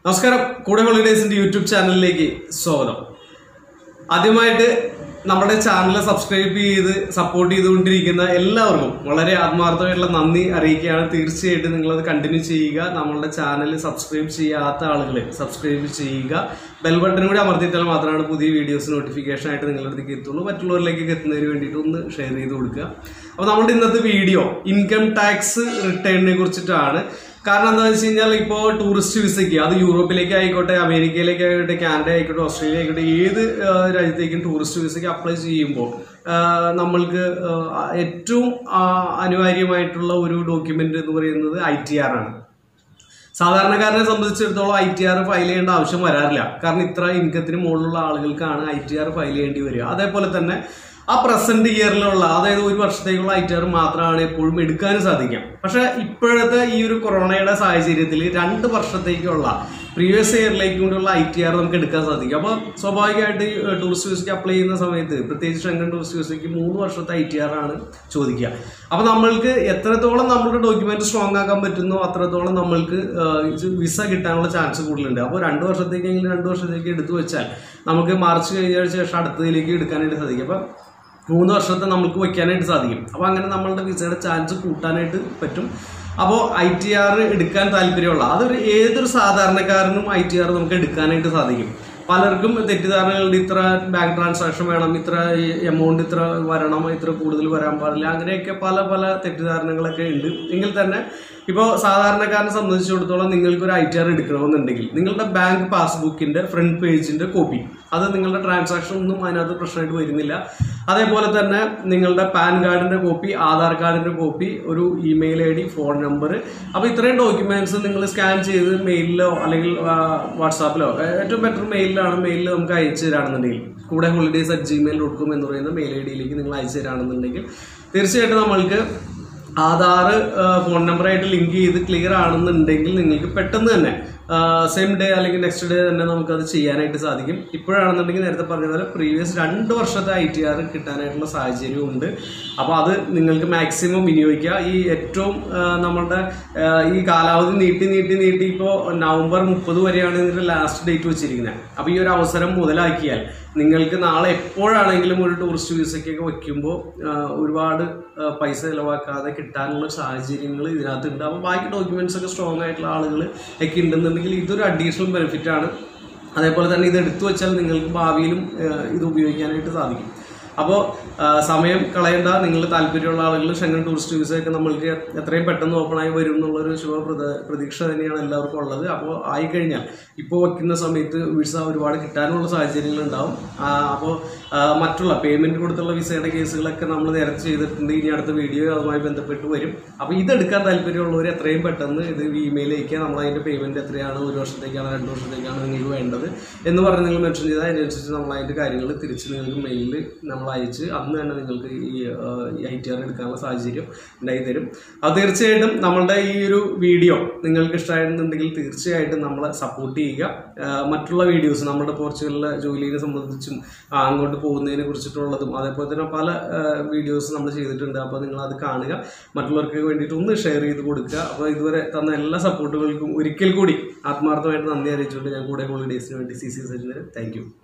നമസ്കാരം കൂടെ ഹോളിഡേസിന്റെ യൂട്യൂബ് ചാനലിലേക്ക് സ്വാഗതം ആദ്യമായിട്ട് നമ്മുടെ ചാനൽ സബ്സ്ക്രൈബ് ചെയ്ത് സപ്പോർട്ട് ചെയ്തുകൊണ്ടിരിക്കുന്ന എല്ലാവർക്കും വളരെ ആത്മാർത്ഥമായിട്ടുള്ള നന്ദി അറിയിക്കുകയാണ് തീർച്ചയായിട്ടും നിങ്ങളത് കണ്ടിന്യൂ ചെയ്യുക നമ്മളുടെ ചാനൽ സബ്സ്ക്രൈബ് ചെയ്യാത്ത ആളുകൾ സബ്സ്ക്രൈബ് ചെയ്യുക ബെൽ ബട്ടൺ കൂടി അമർത്തിയിട്ടാൽ മാത്രമാണ് പുതിയ വീഡിയോസ് നോട്ടിഫിക്കേഷൻ ആയിട്ട് നിങ്ങളുടെ അടുത്തേക്ക് എത്തുള്ളൂ മറ്റുള്ളവരിലേക്ക് എത്തുന്നതിന് വേണ്ടിയിട്ട് ഒന്ന് ഷെയർ ചെയ്ത് കൊടുക്കുക അപ്പോൾ നമ്മുടെ ഇന്നത്തെ വീഡിയോ ഇൻകം ടാക്സ് റിട്ടേണിനെ കുറിച്ചിട്ടാണ് കാരണം എന്താണെന്ന് വെച്ച് കഴിഞ്ഞാൽ ഇപ്പോൾ ടൂറിസ്റ്റ് വിസയ്ക്ക് അത് യൂറോപ്പിലേക്ക് ആയിക്കോട്ടെ അമേരിക്കയിലേക്ക് ആയിക്കോട്ടെ കാനഡ ആയിക്കോട്ടെ ഓസ്ട്രേലിയ ആയിക്കോട്ടെ ഏത് ആ, രാജ്യത്തേക്കും ടൂറിസ്റ്റ് വിസയ്ക്ക് അപ്ലൈ ചെയ്യുമ്പോൾ ആ, നമ്മൾക്ക് ആ, ഏറ്റവും ആ, അനിവാര്യമായിട്ടുള്ള ഒരു ഡോക്യുമെന്റ് എന്ന് പറയുന്നത് ഐ ടി ആർ ആണ് സാധാരണക്കാരനെ സംബന്ധിച്ചിടത്തോളം ഐ ടി ആർ ഫയൽ ചെയ്യേണ്ട ആവശ്യം വരാറില്ല കാരണം ഇത്ര ഇൻകത്തിന് മുകളിലുള്ള ആളുകൾക്കാണ് ഐ ടി ആർ ഫയൽ ചെയ്യേണ്ടി വരിക അതേപോലെ തന്നെ ആ പ്രസന്റ് ഇയറിലുള്ള അതായത് ഒരു വർഷത്തേക്കുള്ള ഐ ടി ആർ മാത്രമാണ് എപ്പോഴും എടുക്കാനും സാധിക്കാം പക്ഷെ ഇപ്പോഴത്തെ ഈ ഒരു കൊറോണയുടെ സാഹചര്യത്തിൽ രണ്ട് വർഷത്തേക്കുള്ള പ്രീവിയസ് ഇയറിലേക്ക് കൊണ്ടുള്ള ഐ ടി ആർ നമുക്ക് എടുക്കാൻ സാധിക്കും അപ്പോൾ സ്വാഭാവികമായിട്ട് ഈ, ഏഹ്, ടൂറിസ്റ്റ് വിസയ്ക്ക് അപ്ലൈ ചെയ്യുന്ന സമയത്ത് പ്രത്യേകിച്ച് ഷെങ്കൻ ടൂറിസ്റ്റ് വിസയ്ക്ക് മൂന്ന് വർഷത്തെ ഐ ടി ആർ ആണ് ചോദിക്കുക അപ്പോൾ നമ്മൾക്ക് എത്രത്തോളം നമ്മുടെ ഡോക്യുമെന്റ് സ്ട്രോങ് ആക്കാൻ പറ്റുന്നോ അത്രത്തോളം നമ്മൾക്ക് ഏഹ്, ഇത് വിസ കിട്ടാനുള്ള ചാൻസ് കൂടുതലുണ്ട് അപ്പോൾ രണ്ട് വർഷത്തേക്കെങ്കിലും രണ്ട് വർഷത്തേക്ക് എടുത്തു വെച്ചാൽ നമുക്ക് മാർച്ച് കഴിഞ്ഞ ശേഷം അടുത്തതിലേക്ക് എടുക്കാനായിട്ട് സാധിക്കും അപ്പം മൂന്ന് വർഷത്തെ നമുക്ക് വയ്ക്കാനായിട്ട് സാധിക്കും അപ്പോൾ അങ്ങനെ നമ്മളുടെ വിസയുടെ ചാൻസ് കൂട്ടാനായിട്ട് പറ്റും അപ്പോൾ ഐ ടി ആർ എടുക്കാൻ താല്പര്യമുള്ള അതൊരു ഏതൊരു സാധാരണക്കാരനും ഐ ടി ആർ നമുക്ക് എടുക്കാനായിട്ട് സാധിക്കും പലർക്കും തെറ്റിദ്ധാരണകളുണ്ട് ഇത്ര ബാങ്ക് ട്രാൻസാക്ഷൻ വേണം ഇത്ര എമൗണ്ട് ഇത്ര വരണം ഇത്ര കൂടുതൽ വരാൻ പാടില്ല അങ്ങനെയൊക്കെ പല പല തെറ്റിദ്ധാരണകളൊക്കെ ഉണ്ട് എങ്കിൽ തന്നെ ഇപ്പോൾ സാധാരണക്കാരനെ സംബന്ധിച്ചിടത്തോളം നിങ്ങൾക്ക് ഒരു ഐ ടി ആർ എടുക്കണമെന്നുണ്ടെങ്കിൽ നിങ്ങളുടെ ബാങ്ക് പാസ്ബുക്കിന്റെ ഫ്രണ്ട് പേജിന്റെ കോപ്പി അത് നിങ്ങളുടെ ട്രാൻസാക്ഷൻ ഒന്നും അതിനകത്ത് പ്രശ്നമായിട്ട് വരുന്നില്ല അതേപോലെ തന്നെ നിങ്ങളുടെ പാൻ കാർഡിന്റെ കോപ്പി ആധാർ കാർഡിന്റെ കോപ്പി ഒരു email I D phone number അപ്പോൾ ഇത്രയും ഡോക്യുമെന്റ്സ് നിങ്ങൾ സ്കാൻ ചെയ്ത് മെയിലിലോ അല്ലെങ്കിൽ വാട്സാപ്പിലോ ഏറ്റവും ബെറ്റർ മെയിലിലാണ് മെയിലിൽ നമുക്ക് അയച്ചു തരാണെന്നുണ്ടെങ്കിൽ കൂടെ holidays at Gmail dot com എന്ന് പറയുന്ന മെയിൽ ഐ ഡിയിലേക്ക് നിങ്ങൾ അയച്ചു തരാണെന്നുണ്ടെങ്കിൽ തീർച്ചയായിട്ടും നമ്മൾക്ക് ആധാർ ഫോൺ നമ്പറായിട്ട് ലിങ്ക് ചെയ്ത് ക്ലിയർ ആണെന്നുണ്ടെങ്കിൽ നിങ്ങൾക്ക് പെട്ടെന്ന് തന്നെ സെയിം ഡേ അല്ലെങ്കിൽ നെക്സ്റ്റ് ഡേ തന്നെ നമുക്കത് ചെയ്യാനായിട്ട് സാധിക്കും ഇപ്പോഴാണെന്നുണ്ടെങ്കിൽ നേരത്തെ പറഞ്ഞ പോലെ പ്രീവിയസ് രണ്ട് വർഷത്തെ ഐ ടി ആർ കിട്ടാനായിട്ടുള്ള സാഹചര്യവും ഉണ്ട് അപ്പോൾ അത് നിങ്ങൾക്ക് മാക്സിമം വിനിയോഗിക്കുക ഈ ഏറ്റവും ആ, നമ്മളുടെ ആ, ഈ കാലാവധി നീട്ടി നീട്ടി നീട്ടി ഇപ്പോൾ നവംബർ മുപ്പത് വരെയാണ് ഇതിൻ്റെ ലാസ്റ്റ് ഡേറ്റ് വെച്ചിരിക്കുന്നത് അപ്പോൾ ഈ ഒരു അവസരം മുതലാക്കിയാൽ നിങ്ങൾക്ക് നാളെ എപ്പോഴാണെങ്കിലും ഒരു ടൂറിസ്റ്റ് വിസയ്ക്കൊക്കെ വയ്ക്കുമ്പോൾ ഒരുപാട് ആ, പൈസ ചിലവാക്കാതെ കിട്ടാനുള്ള സാഹചര്യങ്ങൾ ഇതിനകത്തുണ്ട് അപ്പോൾ ബാക്കി ഡോക്യുമെന്റ്സ് ഒക്കെ സ്ട്രോങ് ആയിട്ടുള്ള ആളുകൾ ഒക്കെ ഉണ്ടെന്നുണ്ടെങ്കിൽ ഇതൊരു അഡീഷണൽ ബെനിഫിറ്റ് ആണ് അതേപോലെ തന്നെ ഇത് എടുത്തു വെച്ചാൽ നിങ്ങൾക്ക് ഭാവിയിലും ആ, ഇത് ഉപയോഗിക്കാനായിട്ട് സാധിക്കും അപ്പോൾ സമയം കളയണ്ട നിങ്ങൾ താല്പര്യമുള്ള ആളുകൾ ഷെങ്കൻ ടൂറിസ്റ്റ് വിസ ഒക്കെ നമ്മൾക്ക് എത്രയും പെട്ടെന്ന് ഓപ്പൺ ആയി വരും എന്നുള്ളൊരു ശുഭ പ്രത- പ്രതീക്ഷ തന്നെയാണ് എല്ലാവർക്കും ഉള്ളത് അപ്പോൾ ആയിക്കഴിഞ്ഞാൽ ഇപ്പോൾ വയ്ക്കുന്ന സമയത്ത് വിസ ഒരുപാട് കിട്ടാനുള്ള സാഹചര്യങ്ങൾ ഉണ്ടാവും അപ്പോൾ മറ്റുള്ള പേയ്മെന്റ് കൊടുത്തുള്ള വിസയുടെ കേസുകളൊക്കെ നമ്മൾ നേരത്തെ ചെയ്തിട്ടുണ്ട് ഇനി അടുത്ത വീഡിയോ അതുമായി ബന്ധപ്പെട്ട് വരും അപ്പോൾ ഇതെടുക്കാൻ താല്പര്യമുള്ളവർ എത്രയും പെട്ടെന്ന് ഇത് ഇമെയിൽ അയക്കുക നമ്മൾ അതിൻ്റെ പേയ്മെന്റ് എത്രയാണ് ഒരു വർഷത്തേക്കാണ് രണ്ട് വർഷത്തേക്കാണ് നിങ്ങൾക്ക് വേണ്ടത് എന്ന് പറഞ്ഞ് നിങ്ങൾ മെൻഷൻ ചെയ്താൽ അതിനനുസരിച്ച് നമ്മൾ അതിൻ്റെ കാര്യങ്ങൾ തിരിച്ച് നിങ്ങൾക്ക് മെയിലിൽ നമ്മൾ അയച്ച് അന്ന് തന്നെ നിങ്ങൾക്ക് ഈ ഐ ടി ആർ എടുക്കാനുള്ള സാഹചര്യം ഉണ്ടായി തരും അത് തീർച്ചയായിട്ടും നമ്മളുടെ ഈ ഒരു വീഡിയോ നിങ്ങൾക്ക് ഇഷ്ടമായിരുന്നുണ്ടെങ്കിൽ തീർച്ചയായിട്ടും നമ്മളെ സപ്പോർട്ട് ചെയ്യുക ആ, മറ്റുള്ള വീഡിയോസ് നമ്മുടെ പോർച്ചുഗലിലെ ജോലിയെ സംബന്ധിച്ചും ആ, അങ്ങോട്ട് പോകുന്നതിനെ കുറിച്ചിട്ടുള്ളതും അതേപോലെ തന്നെ പല വീഡിയോസ് നമ്മൾ ചെയ്തിട്ടുണ്ട് അപ്പോൾ നിങ്ങൾ അത് കാണുക മറ്റുള്ളവർക്ക് വേണ്ടിയിട്ട് ഒന്ന് ഷെയർ ചെയ്ത് കൊടുക്കുക അപ്പോൾ ഇതുവരെ തന്ന എല്ലാ സപ്പോർട്ടുകൾക്കും ഒരിക്കൽ കൂടി ആത്മാർത്ഥമായിട്ട് നന്ദി അറിയിച്ചുകൊണ്ട് ഞാൻ കൂടെ ഹോളിഡേയ്സിന് വേണ്ടി സി സി സജിന് താങ്ക് യു